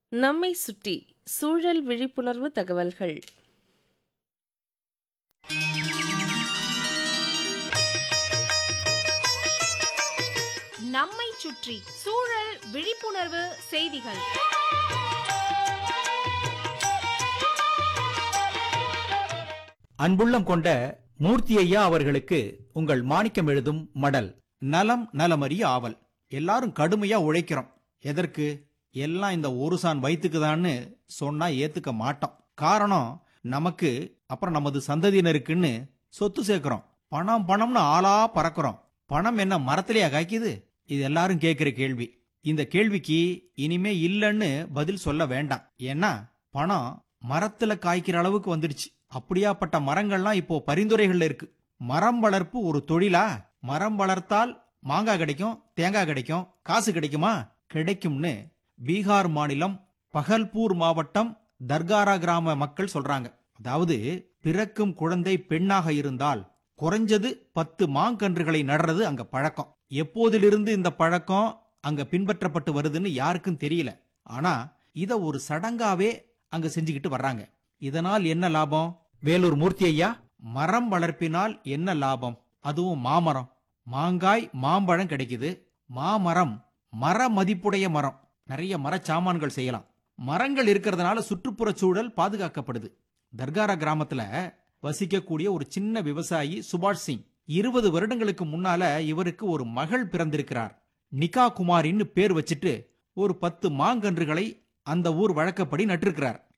நம்மை சுற்றி சூழல் விழிப்புணர்வு தகவல்கள் நம்மை சுற்றி சூழல் விழிப்புணர்வு செய்திகள் அன்புள்ளம் கொண்ட மூர்த்தி ஐயா அவர்களுக்கு உங்கள் மாணிக்கம் எழுதும் மடல் நலம் நலமறிய ஆவல் எல்லாரும் கடுமையா உழைக்கிறோம் எதற்கு எல்லாம் இந்த ஒரு சான் வயிற்றுக்குதான்னு சொன்னா ஏத்துக்க மாட்டோம் காரணம் நமக்கு அப்புறம் நமது சந்ததியினருக்குன்னு சொத்து சேர்க்கிறோம் பணம் பணம்னு ஆளா பறக்கிறோம் பணம் என்ன மரத்திலேயா காய்க்குது இது எல்லாரும் கேட்கிற கேள்வி இந்த கேள்விக்கு இனிமே இல்லைன்னு பதில் சொல்ல வேண்டாம் ஏன்னா பணம் மரத்துல காய்க்கிற அளவுக்கு வந்துடுச்சு அப்படியாப்பட்ட மரங்கள்லாம் இப்போ பரிந்துரைகள்ல இருக்கு மரம் வளர்ப்பு ஒரு தொழிலா மரம் வளர்த்தால் மாங்காய் கிடைக்கும் தேங்காய் கிடைக்கும் காசு கிடைக்குமா கிடைக்கும்னு பீகார் மாநிலம் பகல்பூர் மாவட்டம் தர்காரா கிராம மக்கள் சொல்றாங்க அதாவது பிறக்கும் குழந்தை பெண்ணாக இருந்தால் குறைஞ்சது பத்து மாங்கன்றுகளை நடுறது அங்க பழக்கம் எப்போதிலிருந்து இந்த பழக்கம் அங்க பின்பற்றப்பட்டு வருதுன்னு யாருக்கும் தெரியல ஆனா இத ஒரு சடங்காவே அங்க செஞ்சுக்கிட்டு வர்றாங்க இதனால் என்ன லாபம் வேலூர் மூர்த்தி ஐயா மரம் வளர்ப்பினால் என்ன லாபம் அதுவும் மாமரம் மாங்காய் மாம்பழம் கிடைக்குது மாமரம் மர மதிப்புடைய மரம் நிறைய மரச்சாமான்கள் செய்யலாம் மரங்கள் இருக்கிறதுனால சுற்றுப்புறச் சூழல் பாதுகாக்கப்படுது தர்காரா கிராமத்துல வசிக்கக்கூடிய ஒரு சின்ன விவசாயி சுபாஷ் சிங் இருபது வருடங்களுக்கு முன்னால இவருக்கு ஒரு மகள் பிறந்திருக்கிறார் நிகா குமாரின்னு பேர் வச்சிட்டு ஒரு பத்து மாங்கன்றுகளை அந்த ஊர் வழக்கப்படி நட்டிருக்கிறார்